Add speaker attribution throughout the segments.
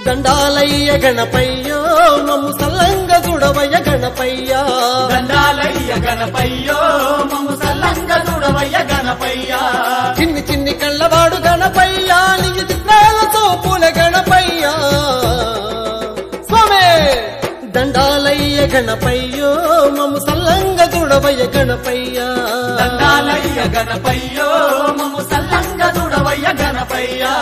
Speaker 1: దండాలయ్య గణపయ్యో మమ్ము సల్లంగ చూడవయ్య గణపయ్యా
Speaker 2: దండాలయ్య గణపయ్యో మమ్ము సల్లంగ చూడవయ్య గణపయ్యా
Speaker 1: చిన్ని చిన్ని కళ్ళవాడు గణపయ్యా నిజ చిత్రాలతో పూల గణపయ్యా స్వామే దండాలయ్య గణపయ్యో మమ్ము సల్లంగ చూడవయ్య గణపయ్యా
Speaker 2: దండాలయ్య గణపయ్యో మమ్ము సల్లంగ చూడవయ్య గణపయ్యా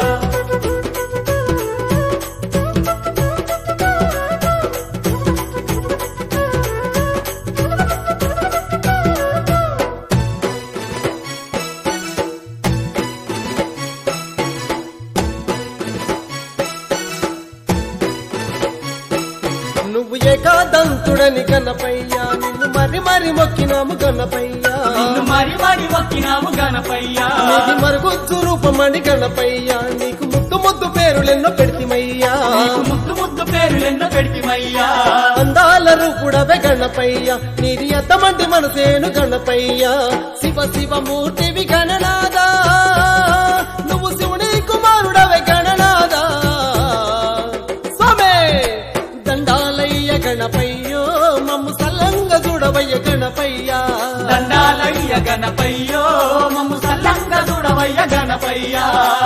Speaker 1: నువ్వు ఏకాదంతుడని గణపయ్యా నిన్ను మరి మరి మొక్కినాము గణపయ్యా
Speaker 2: నిన్ను మరి మరి మొక్కినాము గణపయ్యా
Speaker 1: నీది మరుగుజ్జు రూపమని గణపయ్యా నీకు ముద్దు ముద్దు పేరులెన్నో పెడితిమయ్యా
Speaker 2: నీకు ముద్దు ముద్దు పేరులెన్నో పెడితిమయ్యా
Speaker 1: అందాల రూపుడవే గణపయ్యా నీది అద్దమంటి మనసేను గణపయ్యా శివ శివ మూర్తివి గణనాదా నువ్వు శివుని కుమారుడవే గణనాదా స్వామే దండాలయ్య గణపయ్యో మమ్ము సల్లంగ చూడవయ్య గణపయ్యా
Speaker 2: దండాలయ్య గణపయ్యో మమ్ము సల్లంగ చూడవయ్య గణపయ్యా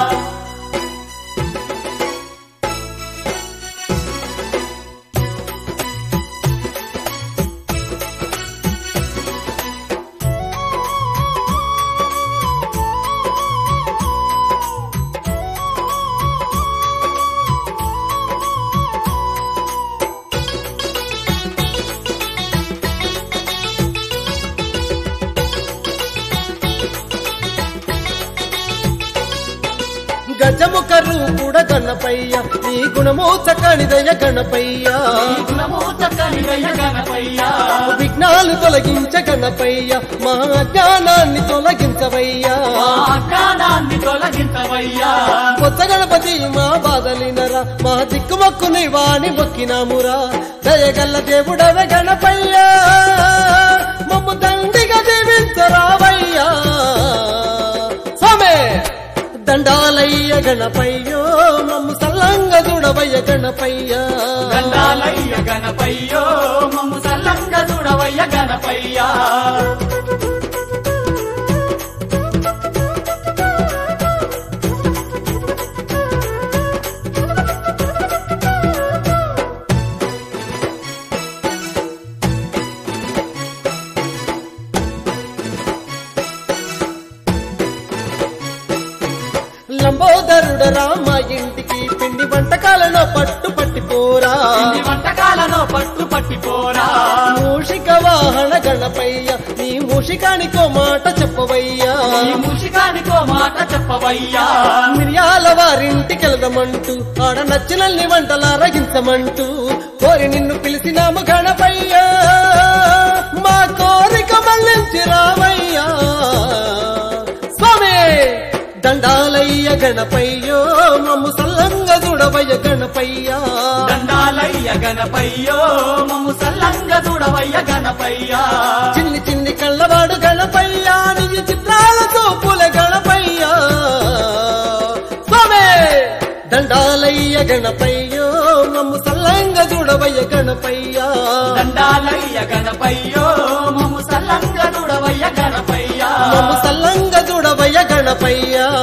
Speaker 1: గజముఖ రూపుడ గణపయ్య నీ గుణమో చక్కనిదయ గణపయ్యా
Speaker 2: నీ గుణము చక్కనిదయ్య గణపయ్యా
Speaker 1: విఘ్నాలు తొలగించ గణపయ్య మా జ్ఞానాన్ని తొలగించవయ్యా
Speaker 2: మా అజ్ఞానాన్ని తొలగించవయ్యా
Speaker 1: కొత్త గణపతి మా బాధలినరా మా దిక్కుమక్కుని వాణి మొక్కినామురా దయగల్ల దేవుడవే గణపయ్యా మమ్ము దండిగా దీవించరావయ్యా సమే దండాలయ్య గణపయ్యో మమ్ము సల్లంగ చూడవయ్య గణపయ్యా
Speaker 2: దండాలయ్య గణపయ్యో మమ్ము సల్లంగ చూడవయ్య గణపయ్యా
Speaker 1: లంబోదరుడ రామ ఇంటికి పిండి వంటకాలను పట్టు పట్టిపోరా
Speaker 2: ఇన్ని వంటకాలను పట్టు పట్టిపోరా
Speaker 1: మూషిక వాహన గణపయ్య నీ మూషికానికో మాట చెప్పవయ్యా
Speaker 2: ఈ ముషికానికో మాట చెప్పవయ్యా
Speaker 1: మిరియాల వారింటికెళ్దామంటూ ఆడ నచ్చినల్ని వంటల రగించమంటూ కోరి నిన్ను పిలిచినాము గణపయ్యా మా కోరిక మళ్ళించి రావయ్యా స్వామి దండాలయ్య గణపయ్యో మమ్ము సల్లంగ చూడవయ్య గణపయ్యా
Speaker 2: దండాలయ్య గణపయ్యో మమ్ము సల్లంగ చూడవయ్య గణపయ్యా
Speaker 1: చిన్ని చిన్ని కళ్ళవాడు గణపయ్యా నిజ చిత్రాలతో పూల గణపయ్యా స్వామి దండాలయ్య గణపయ్యో మమ్ము సల్లంగ చూడవయ్య గణపయ్యా
Speaker 2: దండాలయ్య గణపయ్యో మమ్ము సల్లంగ చూడవయ్య గణపయ్యా
Speaker 1: మమ్ము సల్లంగ చూడవయ్య గణపయ్యా